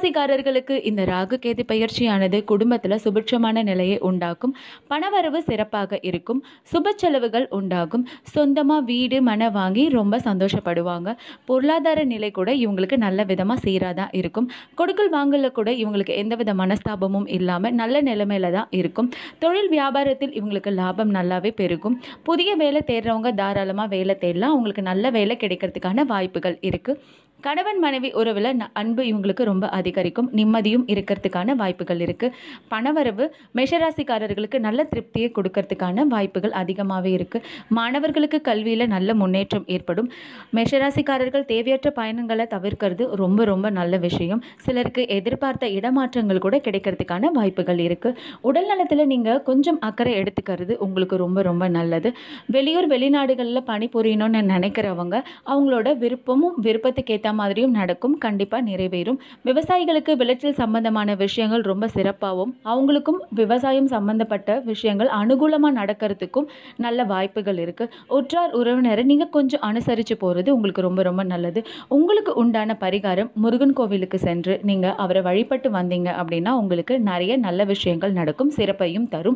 மீனராசிக்காரர்களுக்கு இந்த ராகு கேது பயிற்சியானது குடும்பத்தில் சுபிட்சமான நிலையை உண்டாக்கும் பணவரவு சிறப்பாக இருக்கும் சுப செலவுகள் உண்டாகும் சொந்தமாக வீடு மனை வாங்கி ரொம்ப சந்தோஷப்படுவாங்க பொருளாதார நிலை கூட இவங்களுக்கு நல்ல விதமாக சீராக தான் இருக்கும் கொடுக்கல் வாங்கல கூட இவங்களுக்கு எந்தவித மனஸ்தாபமும் இல்லாமல் நல்ல நிலைமையில தான் இருக்கும் தொழில் வியாபாரத்தில் இவங்களுக்கு லாபம் நல்லாவே பெருகும் புதிய வேலை தேடுறவங்க தாராளமாக வேலை தேடலாம் அவங்களுக்கு நல்ல வேலை கிடைக்கிறதுக்கான வாய்ப்புகள் இருக்குது கணவன் மனைவி உறவில் ந- அன்பு இவங்களுக்கு ரொம்ப அதிகரிக்கும் நிம்மதியும் இருக்கிறதுக்கான வாய்ப்புகள் இருக்குது பணவரவு மேஷராசிக்காரர்களுக்கு நல்ல திருப்தியை கொடுக்கறதுக்கான வாய்ப்புகள் அதிகமாகவே இருக்குது மாணவர்களுக்கு கல்வியில் நல்ல முன்னேற்றம் ஏற்படும் மேஷராசிக்காரர்கள் தேவையற்ற பயணங்களை தவிர்க்கிறது ரொம்ப ரொம்ப நல்ல விஷயம் சிலருக்கு எதிர்பார்த்த இடமாற்றங்கள் கூட கிடைக்கிறதுக்கான வாய்ப்புகள் இருக்குது உடல் நலத்தில் நீங்கள் கொஞ்சம் அக்கறை எடுத்துக்கிறது உங்களுக்கு ரொம்ப ரொம்ப நல்லது வெளியூர் வெளிநாடுகளில் பணிபுரியணும்னு நினைக்கிறவங்க அவங்களோட விருப்பமும் விருப்பத்துக்கு ஏற்ற மாதிரியும் நடக்கும் கண்டிப்பாக நிறைவேறும் விவசாயிகளுக்கு விளைச்சல் சம்பந்தமான விஷயங்கள் ரொம்ப சிறப்பாகவும் அவங்களுக்கும் விவசாயம் சம்பந்தப்பட்ட விஷயங்கள் அனுகூலமாக நடக்கிறதுக்கும் நல்ல வாய்ப்புகள் இருக்குது உற்றார் உறவினரை நீங்கள் கொஞ்சம் அனுசரித்து போகிறது உங்களுக்கு ரொம்ப ரொம்ப நல்லது உங்களுக்கு உண்டான பரிகாரம் முருகன் கோவிலுக்கு சென்று நீங்கள் அவரை வழிபட்டு வந்தீங்க அப்படின்னா உங்களுக்கு நிறைய நல்ல விஷயங்கள் நடக்கும் சிறப்பையும் தரும்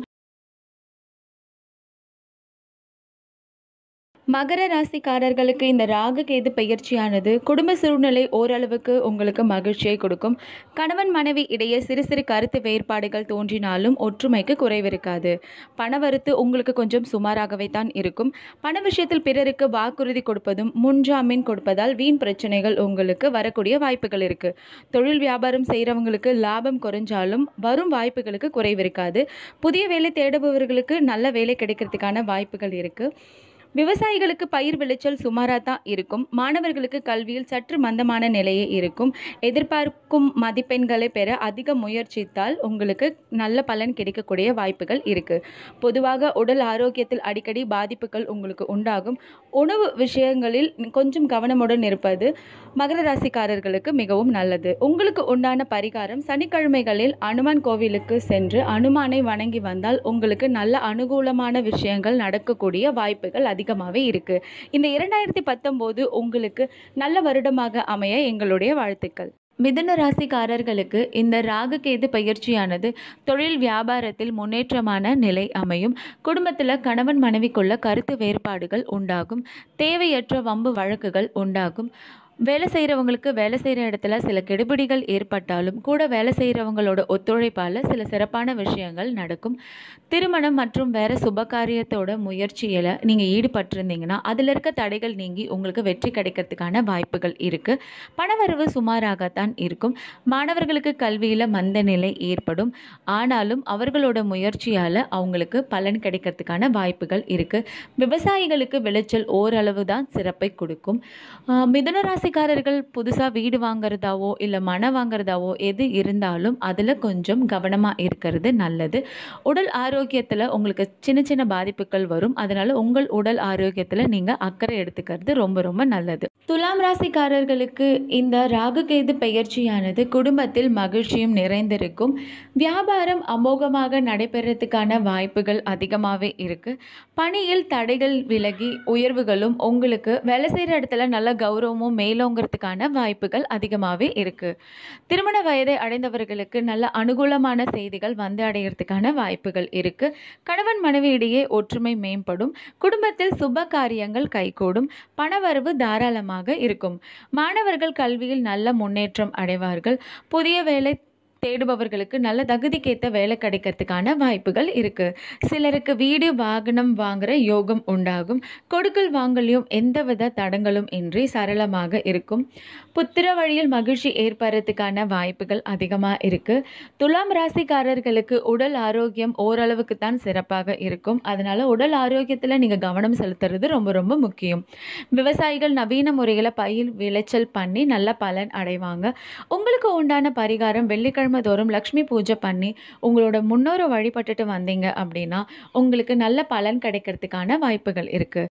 மகர ராசிக்காரர்களுக்கு இந்த ராகு கேது பயிற்சியானது குடும்ப சூழ்நிலை ஓரளவுக்கு உங்களுக்கு மகிழ்ச்சியை கொடுக்கும் கணவன் மனைவி இடையே சிறு சிறு கருத்து வேறுபாடுகள் தோன்றினாலும் ஒற்றுமைக்கு குறைவிருக்காது பணவரத்து உங்களுக்கு கொஞ்சம் சுமாராகவே தான் இருக்கும் பண விஷயத்தில் பிறருக்கு வாக்குறுதி கொடுப்பதும் முன்ஜாமீன் கொடுப்பதால் வீண் பிரச்சனைகள் உங்களுக்கு வரக்கூடிய வாய்ப்புகள் இருக்கு தொழில் வியாபாரம் செய்கிறவங்களுக்கு லாபம் குறைஞ்சாலும் வரும் வாய்ப்புகளுக்கு குறைவிருக்காது புதிய வேலை தேடுபவர்களுக்கு நல்ல வேலை கிடைக்கிறதுக்கான வாய்ப்புகள் இருக்கு விவசாயிகளுக்கு பயிர் விளைச்சல் சுமாராக தான் இருக்கும் மாணவர்களுக்கு கல்வியில் சற்று மந்தமான நிலையே இருக்கும் எதிர்பார்க்கும் மதிப்பெண்களை பெற அதிக முயற்சித்தால் உங்களுக்கு நல்ல பலன் கிடைக்கக்கூடிய வாய்ப்புகள் இருக்கு பொதுவாக உடல் ஆரோக்கியத்தில் அடிக்கடி பாதிப்புகள் உங்களுக்கு உண்டாகும் உணவு விஷயங்களில் கொஞ்சம் கவனமுடன் இருப்பது மகர ராசிக்காரர்களுக்கு மிகவும் நல்லது உங்களுக்கு உண்டான பரிகாரம் சனிக்கிழமைகளில் அனுமான் கோவிலுக்கு சென்று அனுமானை வணங்கி வந்தால் உங்களுக்கு நல்ல அனுகூலமான விஷயங்கள் நடக்கக்கூடிய வாய்ப்புகள் அதிகமாகவே இருக்கு இந்த இரண்டாயிரத்தி பத்தொம்போது உங்களுக்கு நல்ல வருடமாக அமைய எங்களுடைய வாழ்த்துக்கள் மிதுன ராசிக்காரர்களுக்கு இந்த ராகுகேது பயிற்சியானது தொழில் வியாபாரத்தில் முன்னேற்றமான நிலை அமையும் குடும்பத்தில் கணவன் மனைவிக்குள்ள கருத்து வேறுபாடுகள் உண்டாகும் தேவையற்ற வம்பு வழக்குகள் உண்டாகும் வேலை செய்கிறவங்களுக்கு வேலை செய்கிற இடத்துல சில கெடுபிடிகள் ஏற்பட்டாலும் கூட வேலை செய்கிறவங்களோட ஒத்துழைப்பால் சில சிறப்பான விஷயங்கள் நடக்கும் திருமணம் மற்றும் வேறு சுபகாரியத்தோட முயற்சியில் நீங்கள் ஈடுபட்டிருந்தீங்கன்னா அதில் இருக்க தடைகள் நீங்கி உங்களுக்கு வெற்றி கிடைக்கிறதுக்கான வாய்ப்புகள் இருக்குது பணவரவு சுமாராகத்தான் இருக்கும் மாணவர்களுக்கு கல்வியில் மந்த நிலை ஏற்படும் ஆனாலும் அவர்களோட முயற்சியால் அவங்களுக்கு பலன் கிடைக்கிறதுக்கான வாய்ப்புகள் இருக்குது விவசாயிகளுக்கு விளைச்சல் ஓரளவு தான் சிறப்பை கொடுக்கும் ஆஹ் மிதுன ராசிக்காரர்கள் புதுசாக வீடு வாங்குறதாவோ இல்லை மனை வாங்குறதாவோ எது இருந்தாலும் அதில் கொஞ்சம் கவனமாக இருக்கிறது நல்லது உடல் ஆரோக்கியத்தில் உங்களுக்கு சின்ன சின்ன பாதிப்புகள் வரும் அதனால உங்கள் உடல் ஆரோக்கியத்தில் நீங்கள் அக்கறை எடுத்துக்கிறது ரொம்ப ரொம்ப நல்லது துலாம் ராசிக்காரர்களுக்கு இந்த ராகுகேது பெயர்ச்சியானது குடும்பத்தில் மகிழ்ச்சியும் நிறைந்திருக்கும் வியாபாரம் அமோகமாக நடைபெறத்துக்கான வாய்ப்புகள் அதிகமாகவே இருக்கு பணியில் தடைகள் விலகி உயர்வுகளும் உங்களுக்கு வேலை செய்கிற இடத்துல நல்ல கௌரவமும் மேலோங்கிறதுக்கான வாய்ப்புகள் அதிகமாகவே இருக்கு திருமண வயதை அடைந்தவர்களுக்கு நல்ல அனுகூலமான செய்திகள் வந்து அடையிறதுக்கான வாய்ப்புகள் இருக்கு கணவன் மனைவி இடையே ஒற்றுமை மேம்படும் குடும்பத்தில் சுப காரியங்கள் கைகூடும் பணவரவு தாராளமாக இருக்கும் மாணவர்கள் கல்வியில் நல்ல முன்னேற்றம் அடைவார்கள் புதிய வேலை தேடுபவர்களுக்கு நல்ல தகுதிக்கேற்ற வேலை கிடைக்கிறதுக்கான வாய்ப்புகள் இருக்கு சிலருக்கு வீடு வாகனம் வாங்குற யோகம் உண்டாகும் கொடுக்கல் வாங்கலையும் எந்தவித தடங்களும் இன்றி சரளமாக இருக்கும் புத்திர வழியில் மகிழ்ச்சி ஏற்படுறதுக்கான வாய்ப்புகள் அதிகமாக இருக்கு துலாம் ராசிக்காரர்களுக்கு உடல் ஆரோக்கியம் ஓரளவுக்கு தான் சிறப்பாக இருக்கும் அதனால உடல் ஆரோக்கியத்தில் நீங்கள் கவனம் செலுத்துறது ரொம்ப ரொம்ப முக்கியம் விவசாயிகள் நவீன முறையில் பயிர் விளைச்சல் பண்ணி நல்ல பலன் அடைவாங்க உங்களுக்கு உண்டான பரிகாரம் வெள்ளிக்கிழமை தோறும் லக்ஷ்மி பூஜை பண்ணி உங்களோட முன்னோரை வழிபட்டுட்டு வந்தீங்க அப்படின்னா உங்களுக்கு நல்ல பலன் கிடைக்கிறதுக்கான வாய்ப்புகள் இருக்கு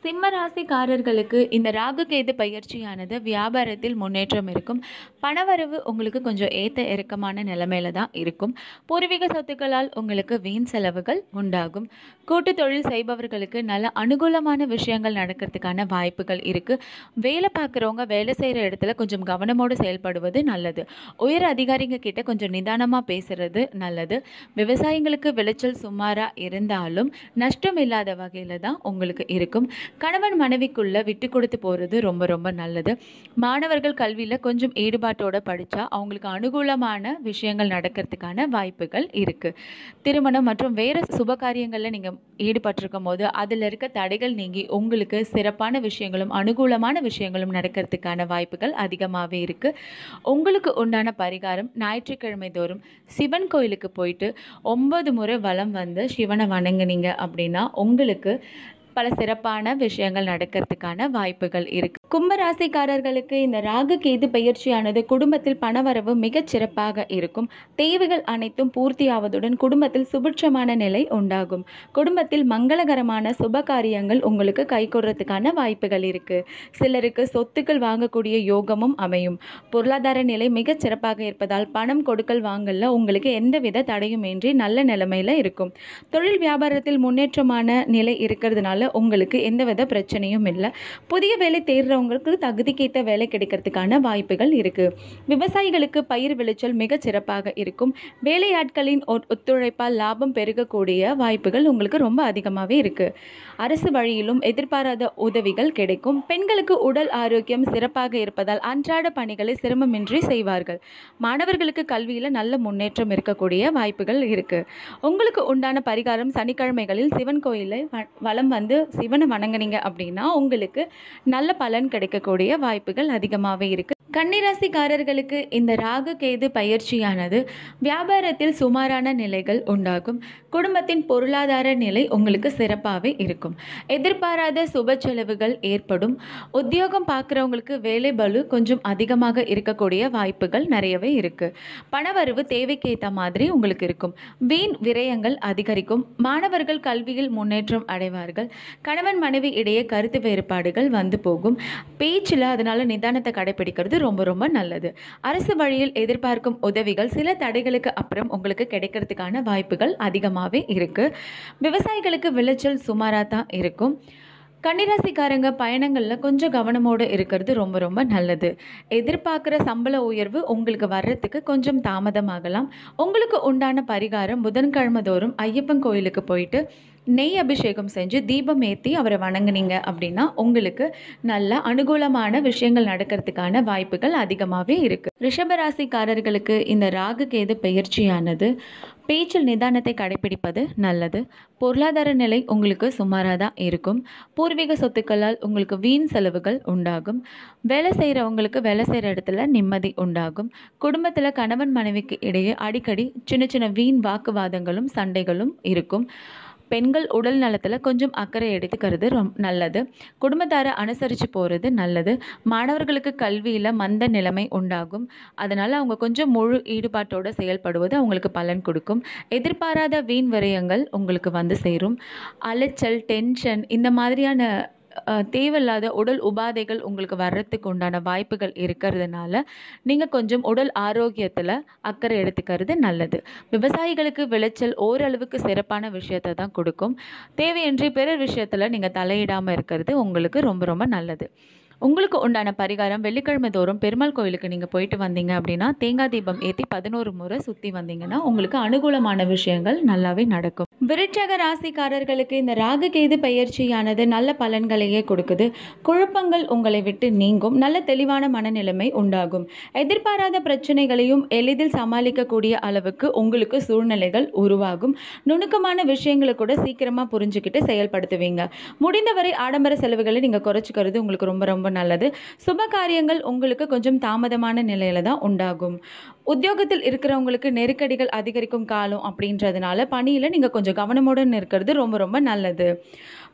சிம்ம ராசிக்காரர்களுக்கு இந்த ராகு கேது பயிற்சியானது வியாபாரத்தில் முன்னேற்றம் இருக்கும் பணவரவு உங்களுக்கு கொஞ்சம் ஏத்த இறக்கமான நிலைமையில தான் இருக்கும் பூர்வீக சொத்துக்களால் உங்களுக்கு வீண் செலவுகள் உண்டாகும் கூட்டு தொழில் செய்பவர்களுக்கு நல்ல அனுகூலமான விஷயங்கள் நடக்கிறதுக்கான வாய்ப்புகள் இருக்கு வேலை பார்க்குறவங்க வேலை செய்கிற இடத்துல கொஞ்சம் கவனமோடு செயல்படுவது நல்லது உயர் அதிகாரிங்க கிட்ட கொஞ்சம் நிதானமாக பேசுறது நல்லது விவசாயிங்களுக்கு விளைச்சல் சுமாராக இருந்தாலும் நஷ்டம் இல்லாத வகையில் தான் உங்களுக்கு இருக்கும் கணவன் மனைவிக்குள்ள விட்டு கொடுத்து போகிறது ரொம்ப ரொம்ப நல்லது மாணவர்கள் கல்வியில் கொஞ்சம் ஈடுபாட்டோட படித்தா அவங்களுக்கு அனுகூலமான விஷயங்கள் நடக்கிறதுக்கான வாய்ப்புகள் இருக்குது திருமணம் மற்றும் வேறு சுப காரியங்களில் நீங்கள் ஈடுபட்டிருக்கும் போது அதில் இருக்க தடைகள் நீங்கி உங்களுக்கு சிறப்பான விஷயங்களும் அனுகூலமான விஷயங்களும் நடக்கிறதுக்கான வாய்ப்புகள் அதிகமாகவே இருக்குது உங்களுக்கு உண்டான பரிகாரம் ஞாயிற்றுக்கிழமை தோறும் சிவன் கோயிலுக்கு போயிட்டு ஒன்பது முறை வலம் வந்து சிவனை வணங்குனீங்க அப்படின்னா உங்களுக்கு பல சிறப்பான விஷயங்கள் நடக்கிறதுக்கான வாய்ப்புகள் இருக்கு கும்ப ராசிக்காரர்களுக்கு இந்த ராகு கேது பயிற்சியானது குடும்பத்தில் பணவரவு மிகச் சிறப்பாக இருக்கும் தேவைகள் அனைத்தும் பூர்த்தியாவதுடன் குடும்பத்தில் சுபிட்சமான நிலை உண்டாகும் குடும்பத்தில் மங்களகரமான சுப காரியங்கள் உங்களுக்கு கைகூடுறதுக்கான வாய்ப்புகள் இருக்கு சிலருக்கு சொத்துக்கள் வாங்கக்கூடிய யோகமும் அமையும் பொருளாதார நிலை மிகச் சிறப்பாக இருப்பதால் பணம் கொடுக்கல் வாங்கல உங்களுக்கு எந்தவித தடையுமின்றி நல்ல நிலைமையில இருக்கும் தொழில் வியாபாரத்தில் முன்னேற்றமான நிலை இருக்கிறதுனால உங்களுக்கு எந்தவித பிரச்சனையும் இல்லை புதிய வேலை தேடுறவங்களுக்கு தகுதிக்கேற்ற வேலை கிடைக்கிறதுக்கான வாய்ப்புகள் இருக்கு விவசாயிகளுக்கு பயிர் விளைச்சல் மிகச் சிறப்பாக இருக்கும் வேலையாட்களின் ஒ- ஒத்துழைப்பால் லாபம் பெருகக்கூடிய வாய்ப்புகள் உங்களுக்கு ரொம்ப அதிகமாகவே இருக்கு அரசு வழியிலும் எதிர்பாராத உதவிகள் கிடைக்கும் பெண்களுக்கு உடல் ஆரோக்கியம் சிறப்பாக இருப்பதால் அன்றாட பணிகளை சிரமமின்றி செய்வார்கள் மாணவர்களுக்கு கல்வியில் நல்ல முன்னேற்றம் இருக்கக்கூடிய வாய்ப்புகள் இருக்கு உங்களுக்கு உண்டான பரிகாரம் சனிக்கிழமைகளில் சிவன் கோயிலை வ- வலம் வந்து சிவனை வணங்குனீங்க அப்படின்னா உங்களுக்கு நல்ல பலன் கிடைக்கக்கூடிய வாய்ப்புகள் அதிகமாகவே இருக்கு கன்னிராசிக்காரர்களுக்கு இந்த ராகு கேது பயிற்சியானது வியாபாரத்தில் சுமாரான நிலைகள் உண்டாகும் குடும்பத்தின் பொருளாதார நிலை உங்களுக்கு சிறப்பாகவே இருக்கும் எதிர்பாராத சுப செலவுகள் ஏற்படும் உத்தியோகம் பார்க்குறவங்களுக்கு வேலை பளு கொஞ்சம் அதிகமாக இருக்கக்கூடிய வாய்ப்புகள் நிறையவே இருக்கு பணவரவு தேவைக்கு ஏற்ற மாதிரி உங்களுக்கு இருக்கும் வீண் விரயங்கள் அதிகரிக்கும் மாணவர்கள் கல்வியில் முன்னேற்றம் அடைவார்கள் கணவன் மனைவி இடையே கருத்து வேறுபாடுகள் வந்து போகும் பேச்சில் அதனால நிதானத்தை கடைபிடிக்கிறது ரொம்ப ரொம்ப நல்லது அரசு வழியில் எதிர்பார்க்கும் உதவிகள் சில தடைகளுக்கு அப்புறம் உங்களுக்கு கிடைக்கிறதுக்கான வாய்ப்புகள் அதிகமாகவே இருக்கு விவசாயிகளுக்கு விளைச்சல் சுமாராக தான் இருக்கும் கன்னிராசிக்காரங்க பயணங்களில் கொஞ்சம் கவனமோடு இருக்கிறது ரொம்ப ரொம்ப நல்லது எதிர்பார்க்குற சம்பள உயர்வு உங்களுக்கு வர்றதுக்கு கொஞ்சம் தாமதமாகலாம் உங்களுக்கு உண்டான பரிகாரம் புதன்கிழமை தோறும் ஐயப்பன் கோயிலுக்கு போயிட்டு நெய் அபிஷேகம் செஞ்சு தீபம் ஏற்றி அவரை வணங்குனீங்க அப்படின்னா உங்களுக்கு நல்ல அனுகூலமான விஷயங்கள் நடக்கிறதுக்கான வாய்ப்புகள் அதிகமாகவே இருக்கு ரிஷபராசிக்காரர்களுக்கு இந்த ராகு கேது பயிற்சியானது பேச்சில் நிதானத்தை கடைபிடிப்பது நல்லது பொருளாதார நிலை உங்களுக்கு சுமாராக தான் இருக்கும் பூர்வீக சொத்துக்களால் உங்களுக்கு வீண் செலவுகள் உண்டாகும் வேலை செய்கிறவங்களுக்கு வேலை செய்கிற இடத்துல நிம்மதி உண்டாகும் குடும்பத்தில் கணவன் மனைவிக்கு இடையே அடிக்கடி சின்ன சின்ன வீண் வாக்குவாதங்களும் சண்டைகளும் இருக்கும் பெண்கள் உடல் நலத்தில் கொஞ்சம் அக்கறை எடுத்துக்கிறது ரொம்ப நல்லது குடும்பத்தாரை அனுசரித்து போகிறது நல்லது மாணவர்களுக்கு கல்வியில் மந்த நிலைமை உண்டாகும் அதனால் அவங்க கொஞ்சம் முழு ஈடுபாட்டோடு செயல்படுவது அவங்களுக்கு பலன் கொடுக்கும் எதிர்பாராத வீண் விரயங்கள் உங்களுக்கு வந்து சேரும் அலைச்சல் டென்ஷன் இந்த மாதிரியான அஹ், தேவையில்லாத உடல் உபாதைகள் உங்களுக்கு வர்றதுக்கு உண்டான வாய்ப்புகள் இருக்கிறதுனால நீங்கள் கொஞ்சம் உடல் ஆரோக்கியத்தில் அக்கறை எடுத்துக்கிறது நல்லது விவசாயிகளுக்கு விளைச்சல் ஓரளவுக்கு சிறப்பான விஷயத்தை தான் கொடுக்கும் தேவையின்றி பிறர் விஷயத்தில் நீங்கள் தலையிடாமல் இருக்கிறது உங்களுக்கு ரொம்ப ரொம்ப நல்லது உங்களுக்கு உண்டான பரிகாரம் வெள்ளிக்கிழமை தோறும் பெருமாள் கோயிலுக்கு நீங்கள் போயிட்டு வந்தீங்க அப்படின்னா தேங்காய் தீபம் ஏற்றி பதினோரு முறை சுற்றி வந்தீங்கன்னா உங்களுக்கு அனுகூலமான விஷயங்கள் நல்லாவே நடக்கும் விருட்சக ராசிக்காரர்களுக்கு இந்த ராகு கேது பயிற்சியானது நல்ல பலன்களையே கொடுக்குது குழப்பங்கள் உங்களை விட்டு நீங்கும் நல்ல தெளிவான மனநிலைமை உண்டாகும் எதிர்பாராத பிரச்சனைகளையும் எளிதில் சமாளிக்கக்கூடிய அளவுக்கு உங்களுக்கு சூழ்நிலைகள் உருவாகும் நுணுக்கமான விஷயங்களை கூட சீக்கிரமாக புரிஞ்சுக்கிட்டு செயல்படுத்துவீங்க முடிந்தவரை ஆடம்பர செலவுகளை நீங்கள் குறைச்சிக்கிறது உங்களுக்கு ரொம்ப ரொம்ப நல்லது சுப காரியங்கள் உங்களுக்கு கொஞ்சம் தாமதமான நிலையில தான் உண்டாகும் உத்தியோகத்தில் இருக்கிறவங்களுக்கு நெருக்கடிகள் அதிகரிக்கும் காலம் அப்படின்றதுனால பணியில் நீங்கள் கொஞ்சம் கவனமுடன் இருக்கிறது ரொம்ப ரொம்ப நல்லது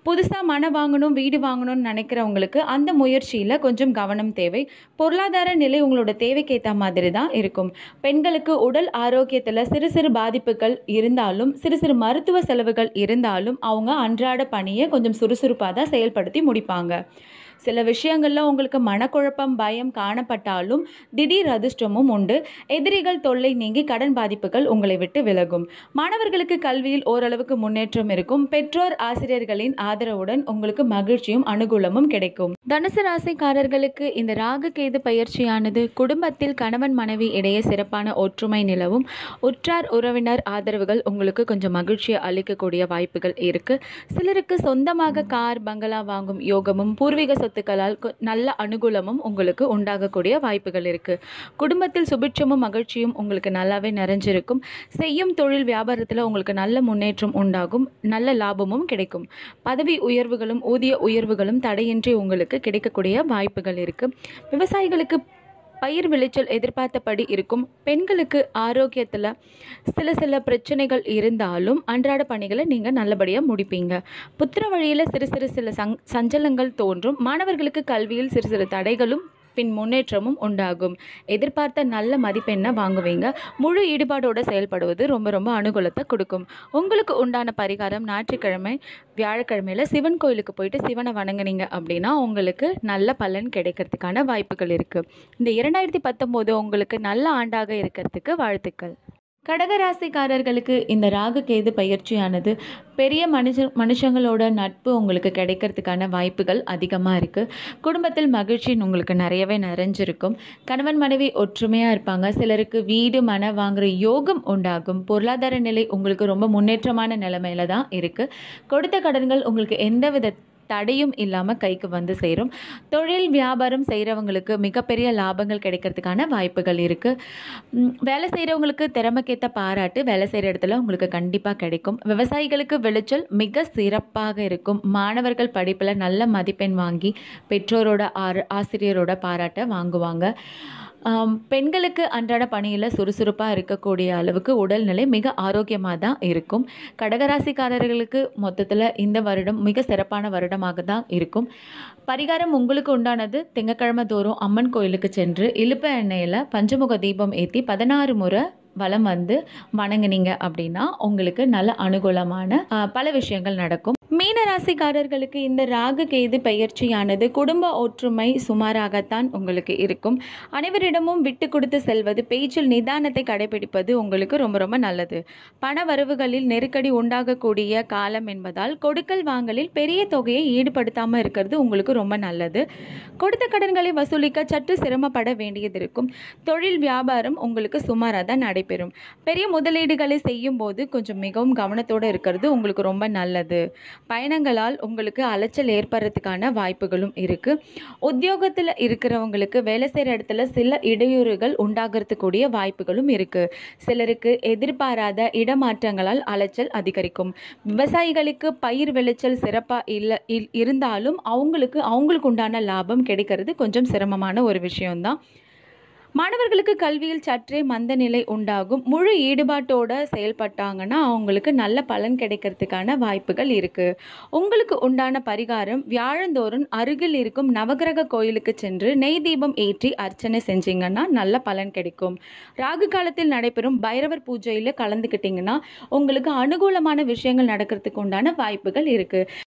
புதுசாக மனை வாங்கணும் வீடு வாங்கணும்னு நினைக்கிறவங்களுக்கு அந்த முயற்சியில் கொஞ்சம் கவனம் தேவை பொருளாதார நிலை உங்களோட தேவைக்கு ஏற்ற மாதிரி தான் இருக்கும் பெண்களுக்கு உடல் ஆரோக்கியத்தில் சிறு சிறு பாதிப்புகள் இருந்தாலும் சிறு சிறு மருத்துவ செலவுகள் இருந்தாலும் அவங்க அன்றாட பணியை கொஞ்சம் சுறுசுறுப்பாக தான் செயல்படுத்தி முடிப்பாங்க சில விஷயங்களில் உங்களுக்கு மனக்குழப்பம் பயம் காணப்பட்டாலும் திடீர் அதிர்ஷ்டமும் உண்டு எதிரிகள் தொல்லை நீங்கி கடன் பாதிப்புகள் உங்களை விட்டு விலகும் மாணவர்களுக்கு கல்வியில் ஓரளவுக்கு முன்னேற்றம் இருக்கும் பெற்றோர் ஆசிரியர்களின் ஆதரவுடன் உங்களுக்கு மகிழ்ச்சியும் அனுகூலமும் கிடைக்கும் தனுசு ராசிக்காரர்களுக்கு இந்த ராகு கேது பயிற்சியானது குடும்பத்தில் கணவன் மனைவி இடையே சிறப்பான ஒற்றுமை நிலவும் உற்றார் உறவினர் ஆதரவுகள் உங்களுக்கு கொஞ்சம் மகிழ்ச்சியை அளிக்கக்கூடிய வாய்ப்புகள் இருக்கு சிலருக்கு சொந்தமாக கார் பங்களா வாங்கும் யோகமும் பூர்வீக சொத்துக்களால் கொ- நல்ல அனுகூலமும் உங்களுக்கு உண்டாகக்கூடிய வாய்ப்புகள் இருக்கு குடும்பத்தில் சுபிட்சமும் மகிழ்ச்சியும் உங்களுக்கு நல்லாவே நிறைஞ்சிருக்கும் செய்யும் தொழில் வியாபாரத்தில் உங்களுக்கு நல்ல முன்னேற்றம் உண்டாகும் நல்ல லாபமும் கிடைக்கும் பதவி உயர்வுகளும் ஊதிய உயர்வுகளும் தடையின்றி உங்களுக்கு கிடைக்கக்கூடிய வாய்ப்புகள் இருக்கு விவசாயிகளுக்கு பயிர் விளைச்சல் எதிர்பார்த்தபடி இருக்கும் பெண்களுக்கு ஆரோக்கியத்தில் சில சில பிரச்சனைகள் இருந்தாலும் அன்றாட பணிகளை நீங்கள் நல்லபடியாக முடிப்பீங்க புத்திர வழியில் சிறு சிறு சில சங் சஞ்சலங்கள் தோன்றும் மாணவர்களுக்கு கல்வியில் சிறு சிறு தடைகளும் பின் முன்னேற்றமும் உண்டாகும் எதிர்பார்த்த நல்ல மதிப்பெண்ணை வாங்குவீங்க முழு ஈடுபாடோடு செயல்படுவது ரொம்ப ரொம்ப அனுகூலத்தை கொடுக்கும் உங்களுக்கு உண்டான பரிகாரம் ஞாயிற்றுக்கிழமை வியாழக்கிழமையில சிவன் கோயிலுக்கு போயிட்டு சிவனை வணங்குனீங்க அப்படின்னா உங்களுக்கு நல்ல பலன் கிடைக்கிறதுக்கான வாய்ப்புகள் இருக்குது இந்த இரண்டாயிரத்தி பத்தொம்போது உங்களுக்கு நல்ல ஆண்டாக இருக்கிறதுக்கு வாழ்த்துக்கள் கடகராசிக்காரர்களுக்கு இந்த ராகு கேது பயிற்சியானது பெரிய மனுஷ மனுஷங்களோட நட்பு உங்களுக்கு கிடைக்கிறதுக்கான வாய்ப்புகள் அதிகமாக இருக்குது குடும்பத்தில் மகிழ்ச்சி உங்களுக்கு நிறையவே நிறைஞ்சிருக்கும் கணவன் மனைவி ஒற்றுமையாக இருப்பாங்க சிலருக்கு வீடு மன வாங்குற யோகம் உண்டாகும் பொருளாதார நிலை உங்களுக்கு ரொம்ப முன்னேற்றமான நிலைமையில தான் இருக்குது கொடுத்த கடன்கள் உங்களுக்கு எந்தவித தடையும் இல்லாமல் கைக்கு வந்து சேரும் தொழில் வியாபாரம் செய்கிறவங்களுக்கு மிகப்பெரிய லாபங்கள் கிடைக்கிறதுக்கான வாய்ப்புகள் இருக்குது வேலை செய்கிறவங்களுக்கு திறமைக்கேற்ற பாராட்டு வேலை செய்கிற இடத்துல உங்களுக்கு கண்டிப்பாக கிடைக்கும் விவசாயிகளுக்கு விளைச்சல் மிக சிறப்பாக இருக்கும் மாணவர்கள் படிப்பில் நல்ல மதிப்பெண் வாங்கி பெற்றோரோட ஆர் ஆசிரியரோட பாராட்டை வாங்குவாங்க ஆம், பெண்களுக்கு அன்றாட பணியில் சுறுசுறுப்பாக இருக்கக்கூடிய அளவுக்கு உடல்நிலை மிக ஆரோக்கியமாக தான் இருக்கும் கடகராசிக்காரர்களுக்கு மொத்தத்தில் இந்த வருடம் மிக சிறப்பான வருடமாக தான் இருக்கும் பரிகாரம் உங்களுக்கு உண்டானது திங்கக்கிழமை தோறும் அம்மன் கோயிலுக்கு சென்று இலுப்ப எண்ணெயில் பஞ்சமுக தீபம் ஏற்றி பதினாறு முறை வலம் வந்து வணங்குனீங்க அப்படின்னா உங்களுக்கு நல்ல அனுகூலமான ஆ, பல விஷயங்கள் நடக்கும் மீன ராசிக்காரர்களுக்கு இந்த ராகு கேது பயிற்சியானது குடும்ப ஒற்றுமை சுமாராகத்தான் உங்களுக்கு இருக்கும் அனைவரிடமும் விட்டு கொடுத்து செல்வது பேச்சில் நிதானத்தை கடைபிடிப்பது உங்களுக்கு ரொம்ப ரொம்ப நல்லது பண வரவுகளில் நெருக்கடி உண்டாகக்கூடிய காலம் என்பதால் கொடுக்கல் வாங்கலில் பெரிய தொகையை ஈடுபடுத்தாமல் இருக்கிறது உங்களுக்கு ரொம்ப நல்லது கொடுத்த கடன்களை வசூலிக்க சற்று சிரமப்பட வேண்டியது இருக்கும் தொழில் வியாபாரம் உங்களுக்கு சுமாராக தான் நடைபெறும் பெரிய முதலீடுகளை செய்யும் போது கொஞ்சம் மிகவும் கவனத்தோடு இருக்கிறது உங்களுக்கு ரொம்ப நல்லது பயணங்களால் உங்களுக்கு அலைச்சல் ஏற்படுறதுக்கான வாய்ப்புகளும் இருக்குது உத்தியோகத்தில் இருக்கிறவங்களுக்கு வேலை செய்கிற இடத்துல சில இடையூறுகள் உண்டாகிறதுக்கூடிய வாய்ப்புகளும் இருக்குது சிலருக்கு எதிர்பாராத இடமாற்றங்களால் அலைச்சல் அதிகரிக்கும் விவசாயிகளுக்கு பயிர் விளைச்சல் சிறப்பாக இல்லை இல்- இருந்தாலும் அவங்களுக்கு அவங்களுக்கு உண்டான லாபம் கிடைக்கிறது கொஞ்சம் சிரமமான ஒரு விஷயம்தான் மாணவர்களுக்கு கல்வியில் சற்றே மந்த நிலை உண்டாகும் முழு ஈடுபாட்டோட செயல்பட்டாங்கன்னா அவங்களுக்கு நல்ல பலன் கிடைக்கிறதுக்கான வாய்ப்புகள் இருக்குது உங்களுக்கு உண்டான பரிகாரம் வியாழந்தோறும் அருகில் இருக்கும் நவகிரக கோயிலுக்கு சென்று நெய் தீபம் ஏற்றி அர்ச்சனை செஞ்சீங்கன்னா நல்ல பலன் கிடைக்கும் ராகு காலத்தில் நடைபெறும் பைரவர் பூஜையில் கலந்துக்கிட்டிங்கன்னா உங்களுக்கு அனுகூலமான விஷயங்கள் நடக்கிறதுக்கு உண்டான வாய்ப்புகள் இருக்குது